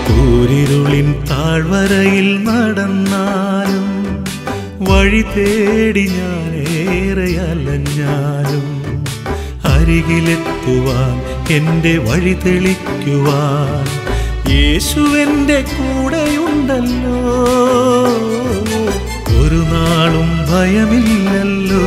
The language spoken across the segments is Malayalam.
കൂരിരുളിൻ താഴ്വരയിൽ നടന്നാലും വഴി തേടി ഞാൻ ഏറെ അലഞ്ഞാലും അരികിലെത്തുവാൻ എൻ്റെ വഴി തെളിക്കുവാൻ യേശുവെൻ്റെ കൂടെയുണ്ടല്ലോ ഒരു നാളും ഭയമില്ലല്ലോ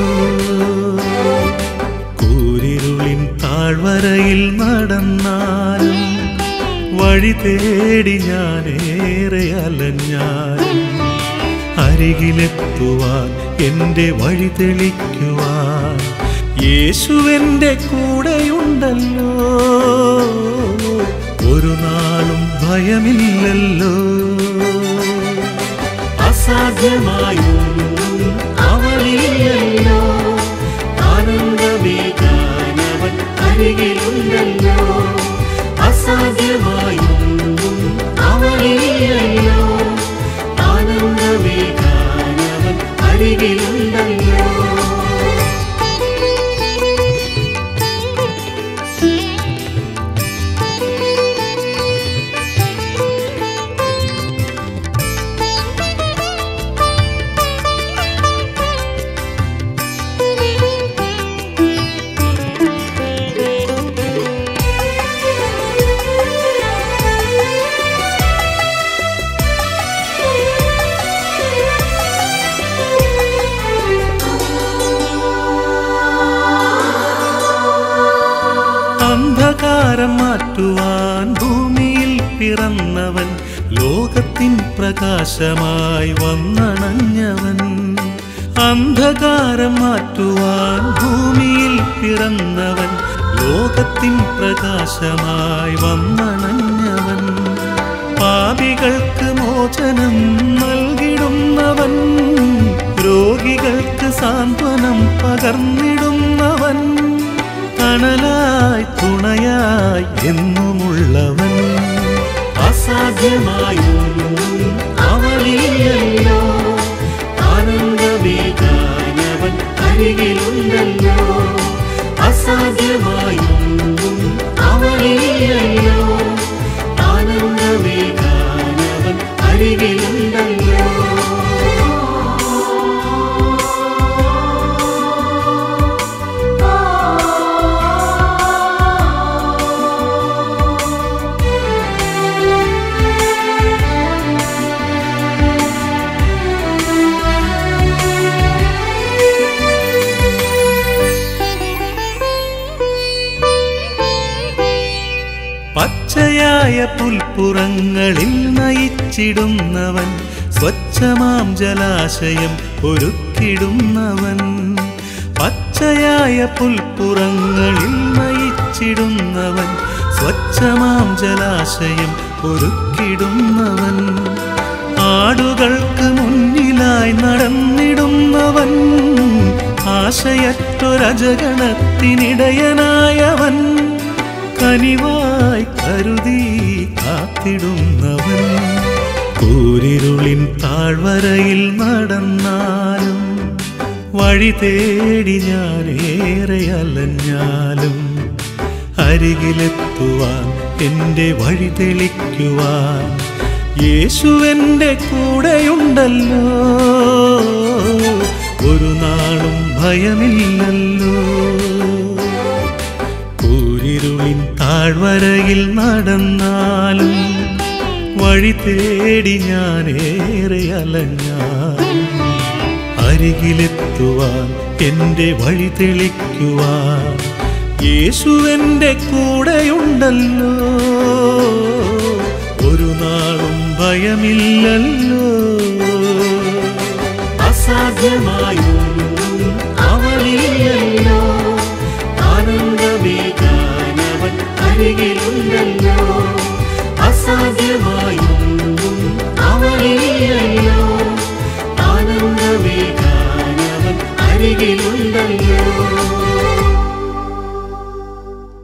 കൂരിരുളിൻ താഴ്വരയിൽ നടന്നാലും വഴി തേടി ഞാൻ ഏറെ അലഞ്ഞാലും അരികിലെത്തുവാൻ എൻ്റെ വഴി തെളിക്കുവാൻ യേശുവെൻ്റെ കൂടെയുണ്ടല്ലോ ഒരു നാളും ഭയമില്ലല്ലോ അസാധ്യമായൊന്നും അവനില്ലല്ലോ ആനന്ദമേകാനവൻ അരികിലുണ്ടല്ലോ അസാധ്യമായൊന്നും അവനില്ലല്ലോ ആനന്ദമേകാനവൻ അരികിലുണ്ടല്ലോ അന്ധകാരം മാറ്റുവാൻ ഭൂമിയിൽ പിറന്നവൻ ലോകത്തിൻ പ്രകാശമായി വന്നണഞ്ഞവൻ അന്ധകാരം മാറ്റുവാൻ ഭൂമിയിൽ പിറന്നവൻ ലോകത്തിൻ പ്രകാശമായി വന്നണഞ്ഞവൻ പാപികൾക്ക് മോചനം നൽകിടുന്നവൻ രോഗികൾക്ക് സാന്ത്വനം പകർന്നിടുന്നവൻ തണലായി തുണയായി എന്നുമുള്ളവൻ അസാധ്യമായൊന്നും അവനില്ലല്ലോ ആനന്ദമേകാനവൻ അരികിലുണ്ടല്ലോ അസാധ്യമായൊന്നും അവനില്ലല്ലോ ആനന്ദമേകാനവൻ അരികിലുണ്ടല്ലോ പച്ചയായ പുൽപ്പുറങ്ങളിൽ നയിച്ചിടുന്നവൻ സ്വച്ഛമാം ജലാശയം ഒരുക്കിടുന്നവൻ പച്ചയായ പുൽപ്പുറങ്ങളിൽ നയിച്ചിടുന്നവൻ സ്വച്ഛമാം ജലാശയം ഒരുക്കിടുന്നവൻ ആടുകൾക്ക് മുന്നിലായി നടന്നിടുന്നവൻ ആശയറ്റൊരജഗണത്തിനിടയനായവൻ കനിവായി കരുതി കാത്തിടുന്നവൻ കൂരിരുളിൻ താഴ്വരയിൽ നടന്നാലും വഴി തേടി ഞാൻ ഏറെ അലഞ്ഞാലും അരികിലെത്തുവാൻ എൻ്റെ വഴി തെളിക്കുവാൻ യേശുവെൻ്റെ കൂടെയുണ്ടല്ലോ ഒരു നാളും ഭയമില്ലല്ലോ കൂരിരുളിൻ താഴ്വരയിൽ നടന്നാലും വഴി തേടി ഞാൻ ഏറെ അലഞ്ഞാലും അരികിലെത്തുവാൻ എൻ്റെ വഴി തെളിക്കുവാൻ യേശുവെൻ്റെ കൂടെയുണ്ടല്ലോ ഒരു നാളും ഭയമില്ലല്ലോ അസാധ്യമായൊന്നും അവനില്ലല്ലോ ആനന്ദമേകാനവൻ അരികിലുണ്ടല്ലോ അസാധ്യമായൊന്നും അവനില്ലല്ലോ ആനന്ദമേകാനവൻ അരികിലുണ്ടല്ലോ